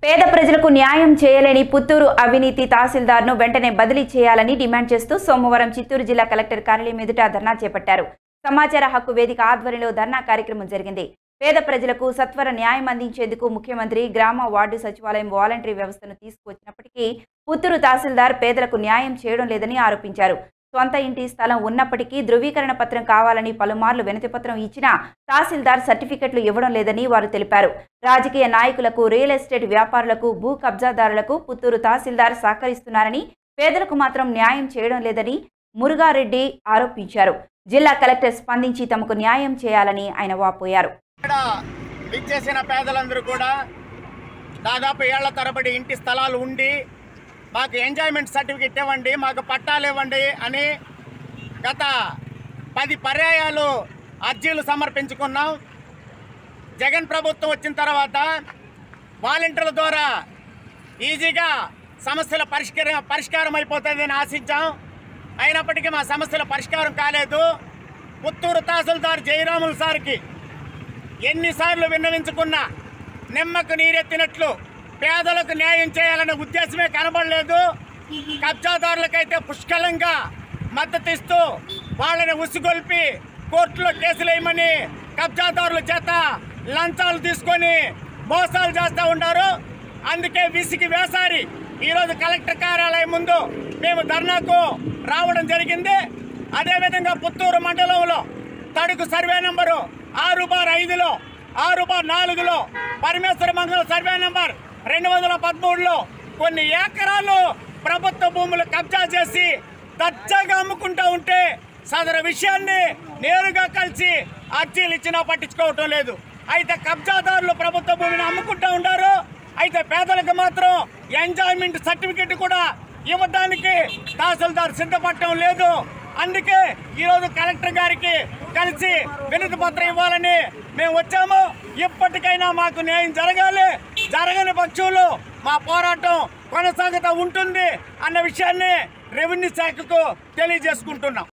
పేద ప్రజలకు న్యాయం చేయలేని పుత్తూరు అవినీతి తహసీల్దార్ను వెంటనే బదిలీ చేయాలని డిమాండ్ చేస్తూ సోమవారం చిత్తూరు జిల్లా కలెక్టర్ కార్యాలయం ఎదుట ధర్నా చేపట్టారు సమాచార హక్కు వేదిక ఆధ్వర్యంలో ధర్నా కార్యక్రమం జరిగింది పేద ప్రజలకు సత్వర న్యాయం అందించేందుకు ముఖ్యమంత్రి గ్రామ వార్డు సచివాలయం వాలంటరీ వ్యవస్థను తీసుకువచ్చినప్పటికీ పుత్తూరు తహసీల్దార్ పేదలకు న్యాయం చేయడం లేదని ఆరోపించారు సొంత ఇంటి స్థలం ఉన్నప్పటికీ ధృవీకరణ పత్రం కావాలని పలుమార్లు వినతిపత్రం ఇచ్చినా తహసీల్దార్ సర్టిఫికెట్లు ఇవ్వడం లేదని వారు తెలిపారు రాజకీయ నాయకులకు రియల్ ఎస్టేట్ వ్యాపారులకు భూ కబ్జాదారులకు పుత్తూరు తహసీల్దార్ సహకరిస్తున్నారని పేదలకు మాత్రం న్యాయం చేయడం లేదని మురుగారెడ్డి ఆరోపించారు జిల్లా కలెక్టర్ స్పందించి తమకు న్యాయం చేయాలని ఆయన వాపోయారు ఇక్కడ విచ్చేసిన పేదలందరూ కూడా దాదాపు ఏళ్ల తరబడి ఇంటి స్థలాలు ఉండి మాకు ఎంజాయ్మెంట్ సర్టిఫికెట్ ఇవ్వండి మాకు పట్టాలు ఇవ్వండి అని గత పది పర్యాయాలు అర్జీలు సమర్పించుకున్నాం జగన్ ప్రభుత్వం వచ్చిన తర్వాత వాలంటీర్ల ద్వారా ఈజీగా సమస్యల పరిష్కారం పరిష్కారం అయిపోతుందని ఆశించాం అయినప్పటికీ మా సమస్యల పరిష్కారం కాలేదు పుత్తూరు తహసీల్దార్ జయరాములు సార్కి ఎన్నిసార్లు విన్నవించుకున్నా నిమ్మకు నీరెత్తినట్లు పేదలకు న్యాయం చేయాలనే ఉద్దేశమే కనబడలేదు కబ్జాదారులకైతే పుష్కలంగా మద్దతు ఇస్తూ వాళ్ళని ఉసిగొల్పి కోర్టులో కేసులు వేయమని కబ్జాదారుల చేత లంచాలు తీసుకొని మోసాలు చేస్తూ ఉన్నారు అందుకే విసిగి వేసారి ఈరోజు కలెక్టర్ కార్యాలయం ముందు మేము ధర్నాకు రావడం జరిగింది అదేవిధంగా పుత్తూరు మండలంలో తడుకు సర్వే నంబరు ఆరు బార్ ఐదులో ఆరు బార్ నాలుగులో పరమేశ్వర మంగళం సర్వే నంబర్ రెండు వందల పదమూడులో కొన్ని ఎకరాలు ప్రభుత్వ భూములు కబ్జా చేసి దర్జాగా అమ్ముకుంటా ఉంటే సదరు విషయాన్ని నేరుగా కలిసి అర్జీలు ఇచ్చినా పట్టించుకోవటం లేదు అయితే కబ్జాదారులు ప్రభుత్వ భూమిని అమ్ముకుంటా ఉన్నారు అయితే పేదలకు మాత్రం ఎంజాయ్మెంట్ సర్టిఫికెట్ కూడా ఇవ్వడానికి తహసీల్దార్ సిద్ధపడటం లేదు అందుకే ఈరోజు కలెక్టర్ గారికి కలిసి వినతి పత్రం ఇవ్వాలని మేము వచ్చాము ఇప్పటికైనా మాకు న్యాయం జరగాలి జరగని పక్షంలో మా పోరాటం కొనసాగుతూ ఉంటుంది అన్న విషయాన్ని రెవెన్యూ శాఖకు తెలియజేసుకుంటున్నాం